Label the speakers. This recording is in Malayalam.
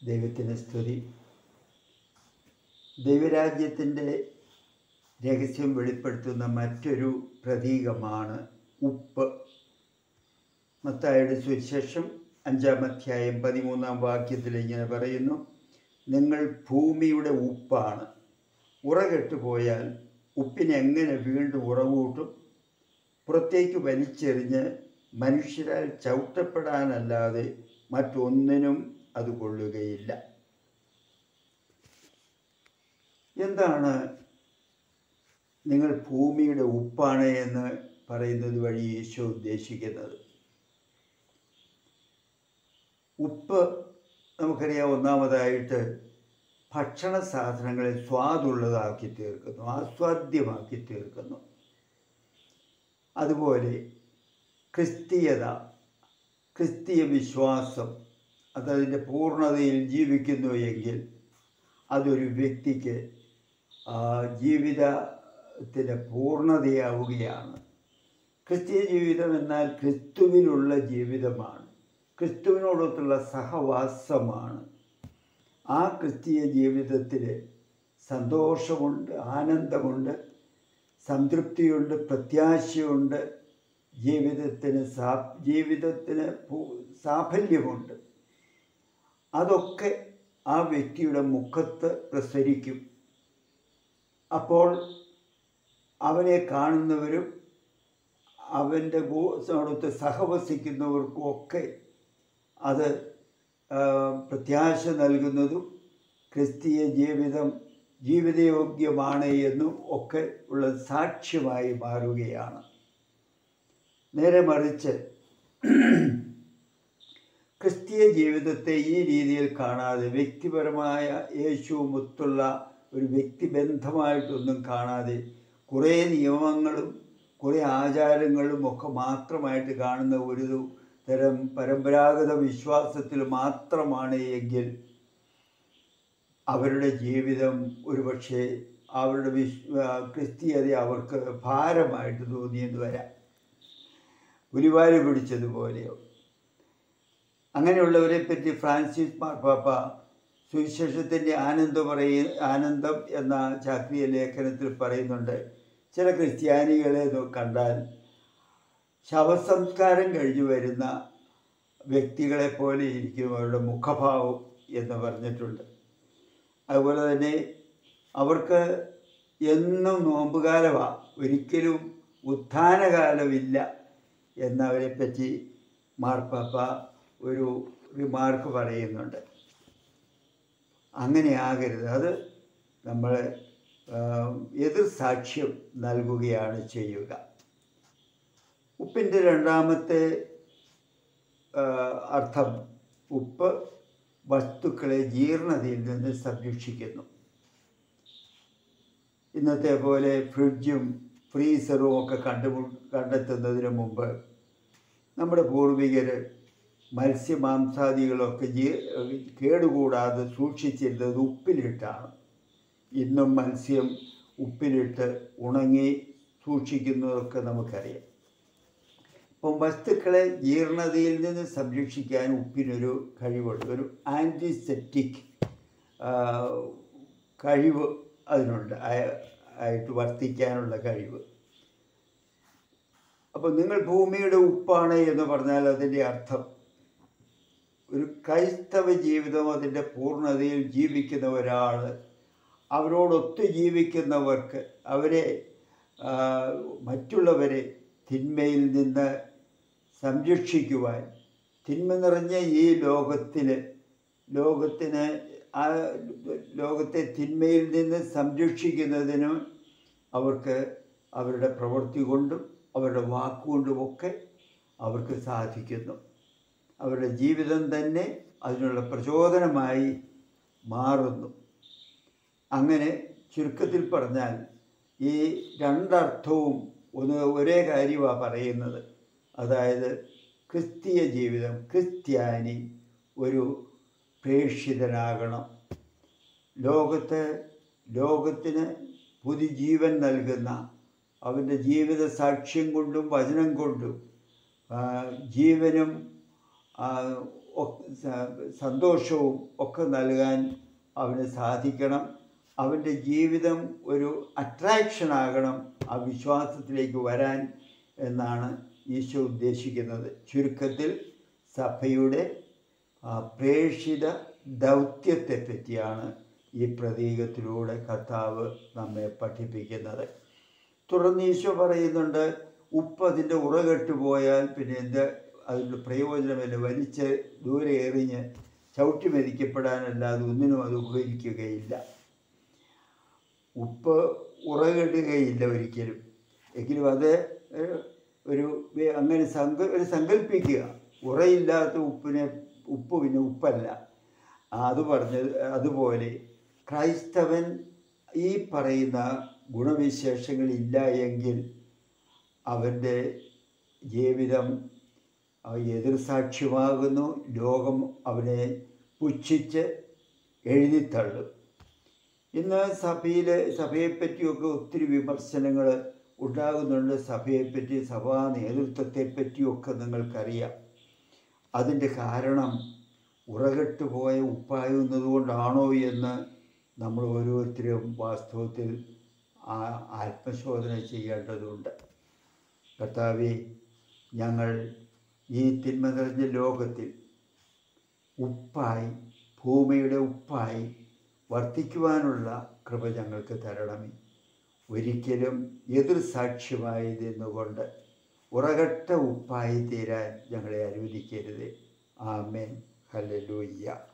Speaker 1: ദൈവത്തിന് സ്തുതി ദൈവരാജ്യത്തിൻ്റെ രഹസ്യം വെളിപ്പെടുത്തുന്ന മറ്റൊരു പ്രതീകമാണ് ഉപ്പ് മത്തായുടെ സുവിശേഷം അഞ്ചാം അധ്യായം പതിമൂന്നാം വാക്യത്തിൽ ഇങ്ങനെ പറയുന്നു നിങ്ങൾ ഭൂമിയുടെ ഉപ്പാണ് ഉറകെട്ട് പോയാൽ ഉപ്പിനെ എങ്ങനെ വീണ്ടും ഉറവൂട്ടും പുറത്തേക്ക് വലിച്ചെറിഞ്ഞ് മനുഷ്യരാൽ ചവിട്ടപ്പെടാനല്ലാതെ മറ്റൊന്നിനും അത് കൊള്ളുകയില്ല എന്താണ് നിങ്ങൾ ഭൂമിയുടെ ഉപ്പാണ് എന്ന് പറയുന്നത് വഴി യേശു ഉദ്ദേശിക്കുന്നത് ഉപ്പ് നമുക്കറിയാം ഒന്നാമതായിട്ട് ഭക്ഷണ സാധനങ്ങളെ സ്വാദുള്ളതാക്കി തീർക്കുന്നു ആസ്വാദ്യമാക്കി തീർക്കുന്നു അതുപോലെ ക്രിസ്തീയത ക്രിസ്തീയ വിശ്വാസം അതതിൻ്റെ പൂർണ്ണതയിൽ ജീവിക്കുന്നു എങ്കിൽ അതൊരു വ്യക്തിക്ക് ആ, ജീവിതത്തിൻ്റെ പൂർണ്ണതയാവുകയാണ് ക്രിസ്തീയ ജീവിതം എന്നാൽ ക്രിസ്തുവിലുള്ള ജീവിതമാണ് ക്രിസ്തുവിനോടൊത്തുള്ള സഹവാസമാണ് ആ ക്രിസ്തീയ ജീവിതത്തിൽ സന്തോഷമുണ്ട് ആനന്ദമുണ്ട് സംതൃപ്തിയുണ്ട് പ്രത്യാശയുണ്ട് ജീവിതത്തിന് സാ ജീവിതത്തിന് പൂ- സാഫല്യമുണ്ട് അതൊക്കെ ആ വ്യക്തിയുടെ മുഖത്ത് പ്രസരിക്കും അപ്പോൾ അവനെ കാണുന്നവരും അവൻ്റെ അടുത്ത് സഹവസിക്കുന്നവർക്കും ഒക്കെ അത് ആ, പ്രത്യാശ നൽകുന്നതും ക്രിസ്തീയ ജീവിതം ജീവിതയോഗ്യമാണ് എന്നും ഒക്കെ ഉള്ള സാക്ഷ്യമായി മാറുകയാണ് നേരെ മറിച്ച് ക്രിസ്തീയ ജീവിതത്തെ ഈ രീതിയിൽ കാണാതെ വ്യക്തിപരമായ യേശുവുമൊത്തുള്ള ഒരു വ്യക്തിബന്ധമായിട്ടൊന്നും കാണാതെ കുറേ നിയമങ്ങളും കുറേ ആചാരങ്ങളും ഒക്കെ മാത്രമായിട്ട് കാണുന്ന ഒരു തരം പരമ്പരാഗത വിശ്വാസത്തിൽ മാത്രമാണ് എങ്കിൽ അവരുടെ ജീവിതം ഒരുപക്ഷെ അവരുടെ വിശ് ആ, ക്രിസ്തീയത അവർക്ക് ഭാരമായിട്ട് തോന്നിയെന്ന് വരാം ഗുരുവായൂർ പിടിച്ചതുപോലെയോ അങ്ങനെയുള്ളവരെ പറ്റി ഫ്രാൻസിസ് മാർപ്പാപ്പ സുവിശേഷത്തിൻ്റെ ആനന്ദം പറയ ആനന്ദം എന്ന ചാക്രിയ ലേഖനത്തിൽ പറയുന്നുണ്ട് ചില ക്രിസ്ത്യാനികളെ നോ- കണ്ടാൽ ശവസംസ്കാരം കഴിഞ്ഞു വരുന്ന വ്യക്തികളെ പോലെ ഇരിക്കും അവരുടെ മുഖഭാവം എന്ന് പറഞ്ഞിട്ടുണ്ട് അതുപോലെ തന്നെ അവർക്ക് എന്നും നോമ്പുകാലമാണ് ഒരിക്കലും ഉത്ഥാനകാലമില്ല എന്നവരെ പറ്റി മാർപ്പാപ്പ ഒരു റിമാർക്ക് പറയുന്നുണ്ട് അങ്ങനെ ആകരുത് അത് നമ്മൾ എതിർ സാക്ഷ്യം നൽകുകയാണ് ചെയ്യുക ഉപ്പിൻ്റെ രണ്ടാമത്തെ ആ, അർത്ഥം ഉപ്പ് വസ്തുക്കളെ ജീർണതയിൽ നിന്ന് സംരക്ഷിക്കുന്നു ഇന്നത്തെ പോലെ ഫ്രിഡ്ജും ഫ്രീസറും ഒക്കെ കണ്ടുപു കണ്ടെത്തുന്നതിന് മുമ്പ് നമ്മുടെ പൂർവികർ മത്സ്യമാംസാദികളൊക്കെ ജീ കേടുകൂടാതെ സൂക്ഷിച്ചിരുന്നത് ഉപ്പിലിട്ടാണ് ഇന്നും മത്സ്യം ഉപ്പിലിട്ട് ഉണങ്ങി സൂക്ഷിക്കുന്നതൊക്കെ നമുക്കറിയാം അപ്പം വസ്തുക്കളെ ജീർണതയിൽ നിന്ന് സംരക്ഷിക്കാൻ ഉപ്പിനൊരു കഴിവുണ്ട് ഒരു ആൻറ്റിസെപ്റ്റിക് കഴിവ് അതിനുണ്ട് ആയ- ആയിട്ട് വർത്തിക്കാനുള്ള കഴിവ് അപ്പോൾ നിങ്ങൾ ഭൂമിയുടെ ഉപ്പാണ് എന്ന് പറഞ്ഞാൽ അതിൻ്റെ അർത്ഥം ഒരു ക്രൈസ്തവ ജീവിതം അതിൻ്റെ പൂർണ്ണതയിൽ ജീവിക്കുന്ന ഒരാൾ അവരോടൊത്ത് ജീവിക്കുന്നവർക്ക് അവരെ ആ, മറ്റുള്ളവരെ തിന്മയിൽ നിന്ന് സംരക്ഷിക്കുവാൻ തിന്മ നിറഞ്ഞ ഈ ലോകത്തിൽ ലോകത്തിന് ആ ലോകത്തെ തിന്മയിൽ നിന്ന് സംരക്ഷിക്കുന്നതിനും അവർക്ക് അവരുടെ പ്രവൃത്തി കൊണ്ടും അവരുടെ വാക്കുകൊണ്ടുമൊക്കെ അവർക്ക് സാധിക്കുന്നു അവരുടെ ജീവിതം തന്നെ അതിനുള്ള പ്രചോദനമായി മാറുന്നു അങ്ങനെ ചുരുക്കത്തിൽ പറഞ്ഞാൽ ഈ രണ്ടർത്ഥവും ഒന്ന് ഒരേ കാര്യമാണ് പറയുന്നത് അതായത് ക്രിസ്തീയ ജീവിതം ക്രിസ്ത്യാനി ഒരു പ്രേക്ഷിതനാകണം ലോകത്ത് ലോകത്തിന് പുതുജീവൻ നൽകുന്ന അവൻ്റെ ജീവിത സാക്ഷ്യം കൊണ്ടും വചനം കൊണ്ടും ആ, ജീവനും ആ, ഒ- സ- സന്തോഷവും ഒക്കെ നൽകാൻ അവന് സാധിക്കണം അവൻ്റെ ജീവിതം ഒരു അട്രാക്ഷൻ ആകണം ആ വിശ്വാസത്തിലേക്ക് വരാൻ എന്നാണ് ഈശോ ഉദ്ദേശിക്കുന്നത് ചുരുക്കത്തിൽ സഭയുടെ ആ, പ്രേഷിത ദൗത്യത്തെ പറ്റിയാണ് ഈ പ്രതീകത്തിലൂടെ കർത്താവ് നമ്മെ പഠിപ്പിക്കുന്നത് തുടർന്ന് ഈശോ പറയുന്നുണ്ട് ഉപ്പ് അതിൻ്റെ ഉറകെട്ട് പോയാൽ പിന്നെ എന്ത് അതിൻ്റെ പ്രയോജനമില്ല വലിച്ച് ദൂരെ എറിഞ്ഞ് ചവിട്ടി മരിക്കപ്പെടാനല്ലാതെ ഒന്നിനും അത് ഉപകരിക്കുകയില്ല ഉപ്പ് ഉറകെടുകയില്ല ഒരിക്കലും എങ്കിലും അത് ഏഹ്, ഒരു വേ- അങ്ങനെ സങ്ക ഒരു സങ്കല്പിക്കുക ഉറയില്ലാത്ത ഉപ്പിനെ ഉപ്പ് പിന്നെ ഉപ്പല്ല ആ, അത് പറഞ്ഞത് അതുപോലെ ക്രൈസ്തവൻ ഈ പറയുന്ന ഗുണവിശേഷങ്ങളില്ല എങ്കിൽ അവൻ്റെ ജീവിതം ആ, എതിർസാക്ഷ്യമാകുന്നു ലോകം അവനെ പുച്ഛിച്ച് എഴുതിത്തള്ളും ഇന്ന് സഭയിൽ സഭയെപ്പറ്റിയൊക്കെ ഒത്തിരി വിമർശനങ്ങൾ ഉണ്ടാകുന്നുണ്ട് സഭയെപ്പറ്റി സഭാ നേതൃത്വത്തെ പറ്റിയൊക്കെ നിങ്ങൾക്കറിയാം അതിൻ്റെ കാരണം ഉറകെട്ട് പോയ ഉപ്പായുന്നത് കൊണ്ടാണോ എന്ന് നമ്മൾ ഓരോരുത്തരും വാസ്തവത്തിൽ ആ- ആത്മശോധന ചെയ്യേണ്ടതുണ്ട് കർത്താവെ ഞങ്ങൾ ഈ തിന്മ നിറഞ്ഞ ലോകത്തിൽ ഉപ്പായി ഭൂമിയുടെ ഉപ്പായി വർദ്ധിക്കുവാനുള്ള കൃപ ഞങ്ങൾക്ക് തരണമേ ഒരിക്കലും എതിർ സാക്ഷ്യമായി നിന്നുകൊണ്ട് ഉറകട്ട ഉപ്പായി തീരാൻ ഞങ്ങളെ അനുവദിക്കരുത് ആമേൻ ഹല്ലേലൂയ്യ